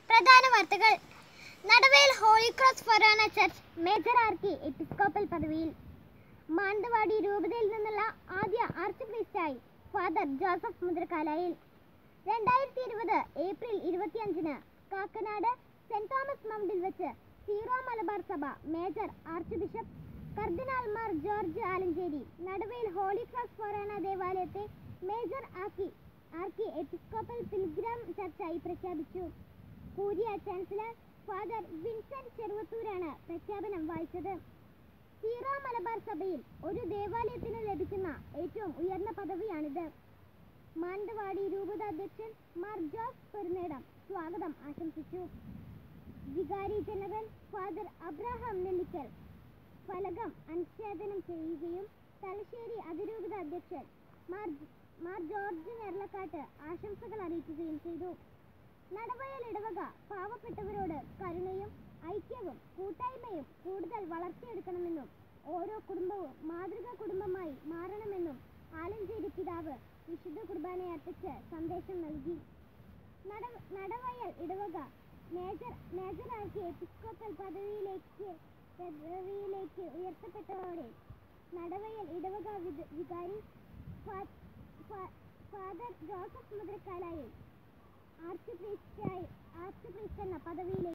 പ്രധാന വാർത്തകൾ നടവയിൽ holy cross forane church major archiepiscopal പദവിയിൽ മാനന്തവാടി രൂപതയിൽ നിന്നുള്ള ആദ്യ ആർച്ച് പ്രീസ്റ്റായി ഫാദർ ജോസഫ് മുദ്രക്കാലായിൽ രണ്ടായിരത്തി ഇരുപത് ഏപ്രിൽ ഇരുപത്തിയഞ്ചിന് കാക്കനാട് സെന്റ് തോമസ് മൗണ്ടിൽ വെച്ച് സീറോ മലബാർ സഭ മേജർ ആർച്ച് ബിഷപ്പ് കർദിനാൾ മാർ ജോർജ് ആലഞ്ചേരി നടുവയിൽ ഹോളി ക്രോസ് ഫൊറാന ദേവാലയത്തെ മേജർ ആക്കി ആർക്കി എപ്പിസ്കോപ്പൽ പിൽഗ്രാം ചർച്ചായി പ്രഖ്യാപിച്ചു കൂരിയ ചാൻസലർ ഫാദർ വിൻസെന്റ് ചെറുവത്തൂരാണ് പ്രഖ്യാപനം വായിച്ചത് സീറോ മലബാർ സഭയിൽ ഒരു ദേവാലയത്തിന് ലഭിക്കുന്ന ഏറ്റവും ഉയർന്ന പദവിയാണിത് മാനന്തവാടി രൂപത അധ്യക്ഷൻ മാർ ജോസ് പെരുന്നേടം സ്വാഗതം ആശംസിച്ചു വികാരി ജനറൽ ഫാദർ അബ്രഹാം നെല്ലിക്കൽ ഫലകം അനുച്ഛേദനം ചെയ്യുകയും തലശ്ശേരി അതിരൂപത അധ്യക്ഷൻ മാർ മാർ ജോർജ് ഞെർലക്കാട്ട് ആശംസകൾ അറിയിക്കുകയും ചെയ്തു നടവയൽ ഇടവക പാവപ്പെട്ടവരോട് കരുണയും ഐക്യവും കൂട്ടായ്മയും കൂടുതൽ വളർത്തിയെടുക്കണമെന്നും ഓരോ കുടുംബവും മാതൃകാ കുടുംബമായി മാറണമെന്നും ആലഞ്ചേരി പിതാവ് വിശുദ്ധ കുർബാന അർപ്പിച്ച് സന്ദേശം നൽകി നട- നടവയൽ ഇടവക മേജർ മേജറാക്കി എപ്പിസ്കോപ്പൽ പദവിയിലേക്ക് പദവിയിലേക്ക് ഉയർത്തപ്പെട്ടതോടെ നടവയൽ ഇടവക വിത- വികാരി ഫാ- ഫാ- ഫാദർ ജോസഫ് മുദ്രക്കാലായി ആർച്ച് പ്രീസ്റ്റായി ആർച്ച് പ്രീസ്റ്റ് എന്ന പദവിയിലേക്ക്